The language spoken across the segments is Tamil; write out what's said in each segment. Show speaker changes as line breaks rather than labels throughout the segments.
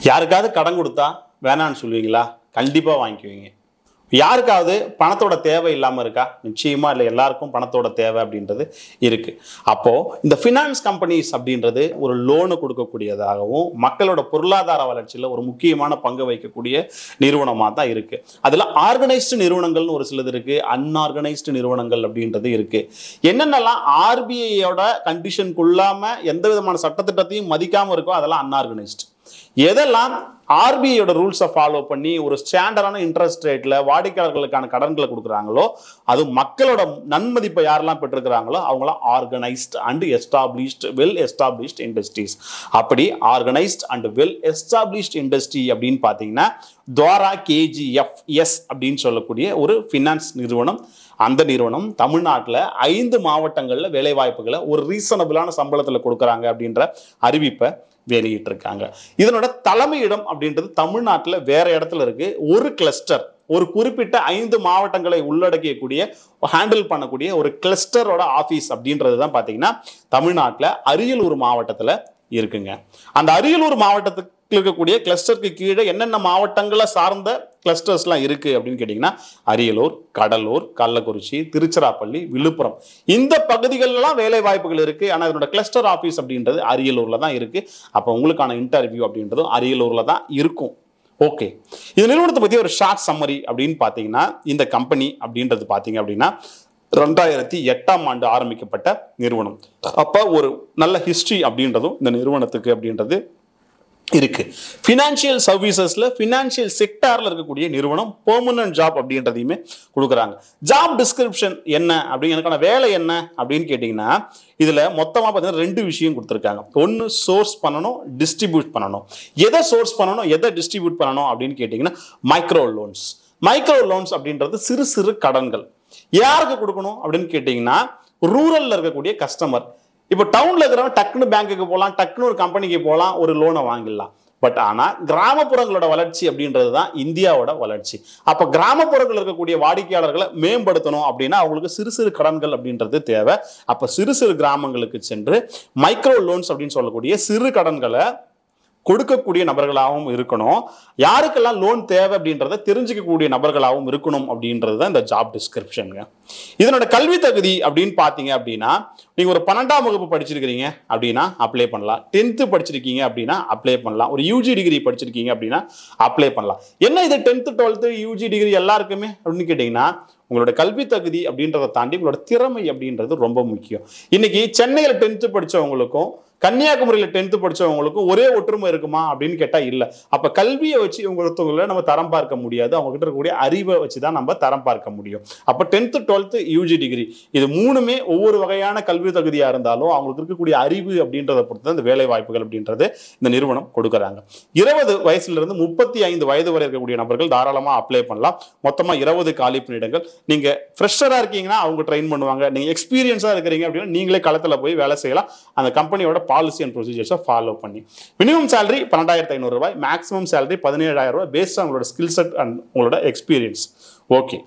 யாருக்காவது கடன் கொடுத்தா வேணான்னு சொல்லுவீங்களா கண்டிப்பாக வாங்கிக்குவீங்க யாருக்காவது பணத்தோட தேவை இல்லாமல் இருக்கா நிச்சயமா இல்லை எல்லாருக்கும் பணத்தோட தேவை அப்படின்றது இருக்கு அப்போ இந்த ஃபினான்ஸ் கம்பெனிஸ் அப்படின்றது ஒரு லோனு கொடுக்கக்கூடியதாகவும் மக்களோட பொருளாதார வளர்ச்சியில் ஒரு முக்கியமான பங்கு வைக்கக்கூடிய நிறுவனமாக தான் இருக்கு அதில் ஆர்கனைஸ்டு நிறுவனங்கள்னு ஒரு சிலது இருக்கு அன்ஆர்கனைஸ்டு நிறுவனங்கள் அப்படின்றது இருக்கு என்னென்னலாம் ஆர்பிஐயோட கண்டிஷனுக்குள்ளாம எந்த விதமான சட்டத்திட்டத்தையும் மதிக்காம இருக்கோ அதெல்லாம் அன்ஆர்கனைஸ்டு எதெல்லாம் ஆர்பிஐயோட ரூல்ஸை ஃபாலோ பண்ணி ஒரு ஸ்டாண்டர்டான இன்ட்ரெஸ்ட் ரேட்ல வாடிக்கையாளர்களுக்கான கடன்களை கொடுக்குறாங்களோ அது மக்களோட நன்மதிப்பை யாரெல்லாம் பெற்றிருக்கிறாங்களோ அவங்களாம் organised and established well established industries அப்படி organised and well established industry அப்படின்னு பார்த்தீங்கன்னா துவாரா கேஜிஎஃப் எஸ் அப்படின்னு சொல்லக்கூடிய ஒரு ஃபினான்ஸ் நிறுவனம் அந்த நிறுவனம் தமிழ்நாட்டில் ஐந்து மாவட்டங்களில் வேலைவாய்ப்புகளை ஒரு ரீசனபிளான சம்பளத்தில் கொடுக்குறாங்க அப்படின்ற அறிவிப்பை வெளியிட்டிருக்காங்க இதனோட தலைமையிடம் அப்படின்றது தமிழ்நாட்டில் வேற இடத்துல இருக்கு ஒரு கிளஸ்டர் ஒரு குறிப்பிட்ட ஐந்து மாவட்டங்களை உள்ளடக்கியக்கூடிய ஹேண்டில் பண்ணக்கூடிய ஒரு கிளஸ்டரோட ஆஃபீஸ் அப்படின்றது தான் பார்த்தீங்கன்னா தமிழ்நாட்டில் அரியலூர் மாவட்டத்தில் இருக்குங்க அந்த அரியலூர் மாவட்டத்துக்கு இருக்கக்கூடிய கிளஸ்டருக்கு கீழே என்னென்ன மாவட்டங்களை சார்ந்த கிளஸ்டர்ஸ்லாம் இருக்கு அப்படின்னு கேட்டிங்கன்னா அரியலூர் கடலூர் கள்ளக்குறிச்சி திருச்சிராப்பள்ளி விழுப்புரம் இந்த பகுதிகளெல்லாம் வேலை வாய்ப்புகள் இருக்கு ஆனால் இதனோட கிளஸ்டர் ஆஃபீஸ் அப்படின்றது அரியலூர்ல தான் இருக்கு அப்போ உங்களுக்கான இன்டர்வியூ அப்படின்றதும் அரியலூர்ல தான் இருக்கும் ஓகே இந்த நிறுவனத்தை பற்றி ஒரு ஷார்ட் சம்மரி அப்படின்னு பார்த்தீங்கன்னா இந்த கம்பெனி அப்படின்றது பார்த்தீங்க அப்படின்னா ரெண்டாயிரத்தி எட்டாம் ஆண்டு ஆரம்பிக்கப்பட்ட நிறுவனம் அப்போ ஒரு நல்ல ஹிஸ்ட்ரி அப்படின்றதும் இந்த நிறுவனத்துக்கு அப்படின்றது இருக்கு ஃபினான்ஷியல் சர்வீசஸ்ல ஃபினான்ஷியல் செக்டார்ல இருக்கக்கூடிய நிறுவனம் பெர்மனன்ட் ஜாப் அப்படின்றதையுமே கொடுக்குறாங்க ஜாப் டிஸ்கிரிப்ஷன் என்ன அப்படிங்கிறதுக்கான வேலை என்ன அப்படின்னு கேட்டிங்கன்னா இதுல மொத்தமா பார்த்தீங்கன்னா ரெண்டு விஷயம் கொடுத்துருக்காங்க ஒன்று சோர்ஸ் பண்ணணும் டிஸ்ட்ரிபியூட் பண்ணணும் எதை சோர்ஸ் பண்ணணும் எதை டிஸ்ட்ரிபியூட் பண்ணணும் அப்படின்னு கேட்டிங்கன்னா மைக்ரோ லோன்ஸ் மைக்ரோ லோன்ஸ் அப்படின்றது சிறு சிறு கடன்கள் யாருக்கு கொடுக்கணும் அப்படின்னு கேட்டிங்கன்னா ரூரல்ல இருக்கக்கூடிய கஸ்டமர் இப்போ டவுன்ல இருக்கிறவன் டக்குன்னு பேங்க்குக்கு போகலாம் டக்குன்னு ஒரு கம்பெனிக்கு போகலாம் ஒரு லோனை வாங்கிடலாம் பட் ஆனால் கிராமப்புறங்களோட வளர்ச்சி அப்படின்றது தான் இந்தியாவோட வளர்ச்சி அப்போ கிராமப்புறங்கள் இருக்கக்கூடிய வாடிக்கையாளர்களை மேம்படுத்தணும் அப்படின்னா அவங்களுக்கு சிறு சிறு கடன்கள் அப்படின்றது தேவை அப்போ சிறு சிறு கிராமங்களுக்கு சென்று மைக்ரோ லோன்ஸ் அப்படின்னு சொல்லக்கூடிய சிறு கடன்களை கொடுக்கக்கூடிய நபர்களாகவும் இருக்கணும் யாருக்கெல்லாம் லோன் தேவை அப்படின்றத தெரிஞ்சுக்கக்கூடிய நபர்களாகவும் இருக்கணும் அப்படின்றது தான் இந்த ஜாப் டிஸ்கிரிப்ஷனுங்க இதனோட கல்வி தகுதி அப்படின்னு பார்த்தீங்க அப்படின்னா நீங்கள் ஒரு பன்னெண்டாம் வகுப்பு படிச்சிருக்கிறீங்க அப்படின்னா அப்ளை பண்ணலாம் டென்த்து படிச்சிருக்கீங்க அப்படின்னா அப்ளை பண்ணலாம் ஒரு யூஜி டிகிரி படிச்சிருக்கீங்க அப்படின்னா அப்ளை பண்ணலாம் என்ன இது டென்த்து டுவெல்த்து யூஜி டிகிரி எல்லாருக்குமே அப்படின்னு கேட்டிங்கன்னா உங்களோட கல்வி தகுதி அப்படின்றத தாண்டி உங்களோட திறமை அப்படின்றது ரொம்ப முக்கியம் இன்னைக்கு சென்னையில் டென்த்து படிச்சவங்களுக்கும் கன்னியாகுமரியில் டென்த்து படிச்சவங்களுக்கும் ஒரே ஒற்றுமை இருக்குமா அப்படின்னு கேட்டால் இல்லை அப்போ கல்வியை வச்சு இவங்கள நம்ம தரம் பார்க்க முடியாது அவங்க கிட்ட இருக்கக்கூடிய அறிவை வச்சு தான் நம்ம தரம் பார்க்க முடியும் அப்போ டென்த்து டுவெல்த்து யூஜி டிகிரி இது மூணுமே ஒவ்வொரு வகையான கல்வி தகுதியாக இருந்தாலும் அவங்களுக்கு இருக்கக்கூடிய அறிவு அப்படின்றத பொறுத்து தான் இந்த வேலை வாய்ப்புகள் அப்படின்றது இந்த நிறுவனம் கொடுக்குறாங்க இருபது வயசுல இருந்து முப்பத்தி ஐந்து வயது வரை இருக்கக்கூடிய நபர்கள் தாராளமாக அப்ளை பண்ணலாம் மொத்தமாக இருபது காலி பணியிடங்கள் நீங்க ஃப்ரெஷராக இருக்கீங்கன்னா அவங்க ட்ரெயின் பண்ணுவாங்க நீங்க எக்ஸ்பீரியன்ஸாக இருக்கிறீங்க அப்படின்னா நீங்களே களத்தில் போய் வேலை செய்யலாம் அந்த கம்பெனியோட பாலிசி அண்ட் ப்ரொசீஜர்ஸை ஃபாலோ பண்ணி மினிமம் சேலரி பன்னெண்டாயிரத்தி ஐநூறு ரூபாய் மேக்ஸிமம் சேலரி பதினேழாயிரம் ரூபாய் பேஸ்ட் உங்களோட ஸ்கில் செட் அண்ட் உங்களோட எக்ஸ்பீரியன்ஸ் ஓகே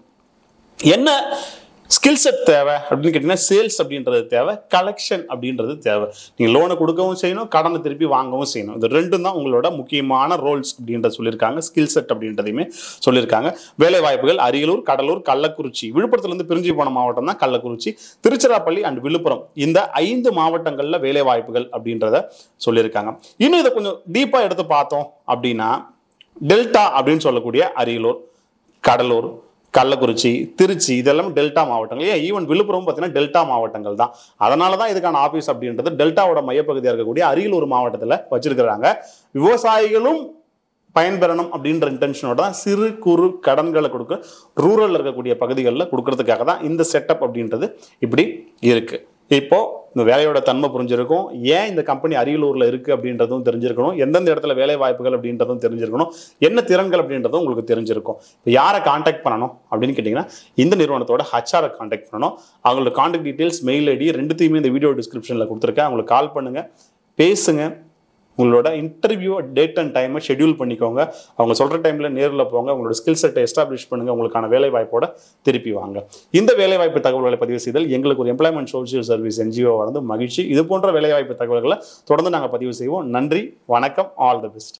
என்ன ஸ்கில் செட் தேவை அப்படின்னு கேட்டிங்கன்னா சேல்ஸ் அப்படின்றது தேவை கலெக்ஷன் அப்படின்றது தேவை நீங்கள் லோனை கொடுக்கவும் செய்யணும் கடனை திருப்பி வாங்கவும் செய்யணும் இது ரெண்டும் தான் உங்களோட முக்கியமான ரோல்ஸ் அப்படின்றத சொல்லியிருக்காங்க ஸ்கில் செட் அப்படின்றதையுமே சொல்லியிருக்காங்க வேலை வாய்ப்புகள் அரியலூர் கடலூர் கள்ளக்குறிச்சி விழுப்புரத்துலேருந்து பிரிஞ்சு போன மாவட்டம் தான் கள்ளக்குறிச்சி திருச்சிராப்பள்ளி அண்ட் விழுப்புரம் இந்த ஐந்து மாவட்டங்களில் வேலை வாய்ப்புகள் அப்படின்றத சொல்லியிருக்காங்க இன்னும் இதை கொஞ்சம் டீப்பாக எடுத்து பார்த்தோம் அப்படின்னா டெல்டா அப்படின்னு சொல்லக்கூடிய அரியலூர் கடலூர் கள்ளக்குறிச்சி திருச்சி இதெல்லாம் டெல்டா மாவட்டங்கள் ஏன் ஈவன் விழுப்புரம் பார்த்தீங்கன்னா டெல்டா மாவட்டங்கள் தான் அதனால தான் இதுக்கான ஆஃபீஸ் அப்படின்றது டெல்டாவோட மையப்பகுதியாக இருக்கக்கூடிய அரியலூர் மாவட்டத்தில் வச்சிருக்கிறாங்க விவசாயிகளும் பயன்பெறணும் அப்படின்ற இன்டென்ஷனோட தான் சிறு குறு கடன்களை கொடுக்க ரூரலில் இருக்கக்கூடிய பகுதிகளில் கொடுக்கறதுக்காக தான் இந்த செட்டப் அப்படின்றது இப்படி இருக்கு இப்போ இந்த வேலையோட தன்மை புரிஞ்சிருக்கும் ஏன் இந்த கம்பெனி அரியலூர்ல இருக்கு அப்படின்றதும் தெரிஞ்சிருக்கணும் எந்தெந்த இடத்துல வேலை வாய்ப்புகள் அப்படின்றதும் தெரிஞ்சிருக்கணும் என்ன திறன்கள் அப்படின்றதும் உங்களுக்கு தெரிஞ்சிருக்கும் இப்போ யாரை காண்டாக்ட் பண்ணணும் அப்படின்னு கேட்டிங்கன்னா இந்த நிறுவனத்தோட ஹச்ஆரை காண்டாக்ட் பண்ணணும் அவங்களோட காண்டாக்ட் டீட்டெயில்ஸ் மெயில் ஐடி ரெண்டுத்தையுமே இந்த வீடியோ டிஸ்கிரிப்ஷனில் கொடுத்துருக்கேன் அவங்களுக்கு கால் பண்ணுங்க பேசுங்க உங்களோட இன்டர்வியூ டேட் அண்ட் டைமை ஷெட்யூல் பண்ணிக்கோங்க அவங்க சொல்கிற டைமில் நேரில் போங்க உங்களோட ஸ்கில் செட்டை எஸ்டாப்ளிஷ் பண்ணுங்க உங்களுக்கான வேலை வாய்ப்போட திருப்பி வாங்க இந்த வேலைவாய்ப்பு தகவல்களை பதிவு செய்தல் எங்களுக்கு ஒரு எம்ப்ளாய்மெண்ட் சோசியல் சர்வீஸ் என்ஜிஓ வந்து மகிழ்ச்சி இது போன்ற வேலைவாய்ப்பு தகவல்களை தொடர்ந்து நாங்கள் பதிவு செய்வோம் நன்றி வணக்கம் ஆல் தி பெஸ்ட்